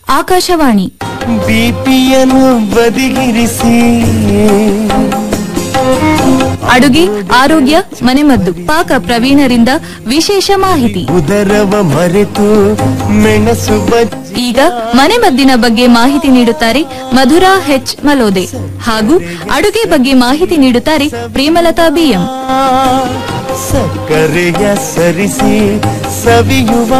ಆಕಾಶವಾಣಿ ಬಿಪಿಯನ್ನು ಬದಿಗಿರಿಸಿ ಅಡುಗೆ ಆರೋಗ್ಯ ಮನೆಮದ್ದು ಪಾಕ ಪ್ರವೀಣರಿಂದ ವಿಶೇಷ ಮಾಹಿತಿ ಉದರವ ಮರೆತು ಮೆಣಸು ಬಜ್ಜಿ ಈಗ ಮನೆಮದ್ದಿನ ಬಗ್ಗೆ ಮಾಹಿತಿ ನೀಡುತ್ತಾರೆ ಮಧುರಾ ಹೆಚ್ ಮಲೋದೆ ಹಾಗೂ ಅಡುಗೆ ಬಗ್ಗೆ ಮಾಹಿತಿ ನೀಡುತ್ತಾರೆ ಪ್ರೇಮಲತಾ ಬಿಎಂ ಸಕ್ಕರೆಯ ಸರಿಸಿ ಸವಿಯುವ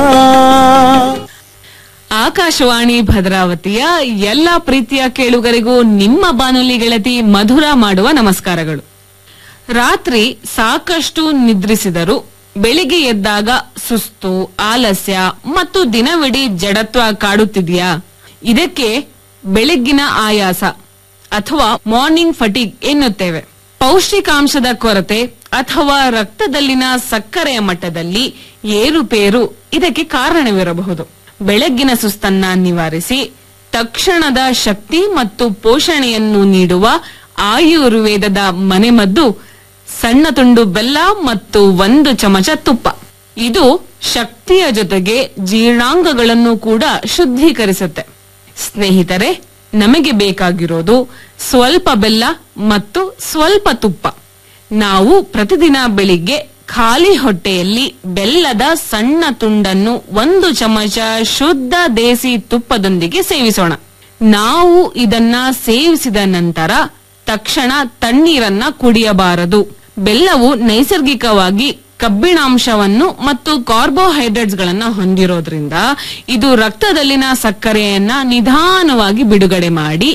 ಆಕಾಶವಾಣಿ ಭದ್ರಾವತಿಯ ಎಲ್ಲಾ ಪ್ರೀತಿಯ ಕೇಳುಗರಿಗೂ ನಿಮ್ಮ ಬಾನುಲಿ ಗೆಳತಿ ಮಧುರ ಮಾಡುವ ನಮಸ್ಕಾರಗಳು ರಾತ್ರಿ ಸಾಕಷ್ಟು ನಿದ್ರಿಸಿದರು ಬೆಳಿಗ್ಗೆ ಎದ್ದಾಗ ಸುಸ್ತು ಆಲಸ್ಯ ಮತ್ತು ದಿನವಿಡೀ ಜಡತ್ವ ಕಾಡುತ್ತಿದೆಯಾ ಇದಕ್ಕೆ ಬೆಳಗ್ಗಿನ ಆಯಾಸ ಅಥವಾ ಮಾರ್ನಿಂಗ್ ಫಟಿಗ್ ಎನ್ನುತ್ತೇವೆ ಪೌಷ್ಟಿಕಾಂಶದ ಕೊರತೆ ಅಥವಾ ರಕ್ತದಲ್ಲಿನ ಸಕ್ಕರೆಯ ಮಟ್ಟದಲ್ಲಿ ಏರುಪೇರು ಇದಕ್ಕೆ ಕಾರಣವಿರಬಹುದು ಬೆಳಗ್ಗಿನ ಸುಸ್ತನ್ನ ನಿವಾರಿಸಿ ತಕ್ಷಣದ ಶಕ್ತಿ ಮತ್ತು ಪೋಷಣೆಯನ್ನು ನೀಡುವ ಆಯುರ್ವೇದದ ಮನೆಮದ್ದು ಸಣ್ಣ ತುಂಡು ಬೆಲ್ಲ ಮತ್ತು ಒಂದು ಚಮಚ ತುಪ್ಪ ಇದು ಶಕ್ತಿಯ ಜೊತೆಗೆ ಜೀರ್ಣಾಂಗಗಳನ್ನು ಕೂಡ ಶುದ್ಧೀಕರಿಸುತ್ತೆ ಸ್ನೇಹಿತರೆ ನಮಗೆ ಬೇಕಾಗಿರೋದು ಸ್ವಲ್ಪ ಬೆಲ್ಲ ಮತ್ತು ಸ್ವಲ್ಪ ತುಪ್ಪ ನಾವು ಪ್ರತಿದಿನ ಬೆಳಿಗ್ಗೆ ಖಾಲಿ ಹೊಟ್ಟೆಯಲ್ಲಿ ಬೆಲ್ಲದ ಸಣ್ಣ ತುಂಡನ್ನು ಒಂದು ಚಮಚ ಶುದ್ಧ ದೇಸಿ ತುಪ್ಪದೊಂದಿಗೆ ಸೇವಿಸೋಣ ನಾವು ಇದನ್ನ ಸೇವಿಸಿದ ನಂತರ ತಕ್ಷಣ ತಣ್ಣೀರನ್ನ ಕುಡಿಯಬಾರದು ಬೆಲ್ಲವು ನೈಸರ್ಗಿಕವಾಗಿ ಕಬ್ಬಿಣಾಂಶವನ್ನು ಮತ್ತು ಕಾರ್ಬೋಹೈಡ್ರೇಟ್ಸ್ ಗಳನ್ನ ಹೊಂದಿರೋದ್ರಿಂದ ಇದು ರಕ್ತದಲ್ಲಿನ ಸಕ್ಕರೆಯನ್ನ ನಿಧಾನವಾಗಿ ಬಿಡುಗಡೆ ಮಾಡಿ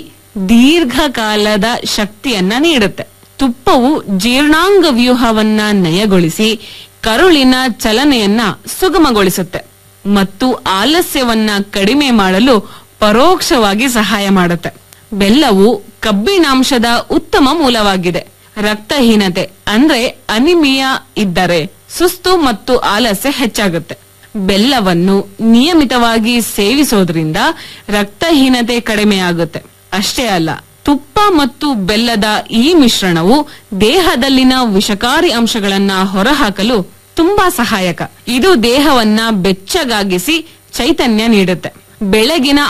ದೀರ್ಘಕಾಲದ ಶಕ್ತಿಯನ್ನ ನೀಡುತ್ತೆ ತುಪ್ಪವು ಜೀರ್ಣಾಂಗ ವ್ಯೂಹವನ್ನ ನಯಗೊಳಿಸಿ ಕರುಳಿನ ಚಲನೆಯನ್ನ ಸುಗಮಗೊಳಿಸುತ್ತೆ ಮತ್ತು ಆಲಸ್ಯವನ್ನ ಕಡಿಮೆ ಮಾಡಲು ಪರೋಕ್ಷವಾಗಿ ಸಹಾಯ ಮಾಡುತ್ತೆ ಬೆಲ್ಲವು ಕಬ್ಬಿಣಾಂಶದ ಉತ್ತಮ ಮೂಲವಾಗಿದೆ ರಕ್ತಹೀನತೆ ಅಂದ್ರೆ ಅನಿಮಿಯಾ ಇದ್ದರೆ ಸುಸ್ತು ಮತ್ತು ಆಲಸ್ಯ ಹೆಚ್ಚಾಗುತ್ತೆ ಬೆಲ್ಲವನ್ನು ನಿಯಮಿತವಾಗಿ ಸೇವಿಸೋದ್ರಿಂದ ರಕ್ತಹೀನತೆ ಕಡಿಮೆಯಾಗುತ್ತೆ ಅಷ್ಟೇ ಅಲ್ಲ ತುಪ್ಪ ಮತ್ತು ಬೆಲ್ಲದ ಈ ಮಿಶ್ರಣವು ದೇಹದಲ್ಲಿನ ವಿಷಕಾರಿ ಅಂಶಗಳನ್ನ ಹೊರಹಾಕಲು ತುಂಬಾ ಸಹಾಯಕ ಇದು ದೇಹವನ್ನ ಬೆಚ್ಚಗಾಗಿಸಿ ಚೈತನ್ಯ ನೀಡುತ್ತೆ ಬೆಳಗಿನ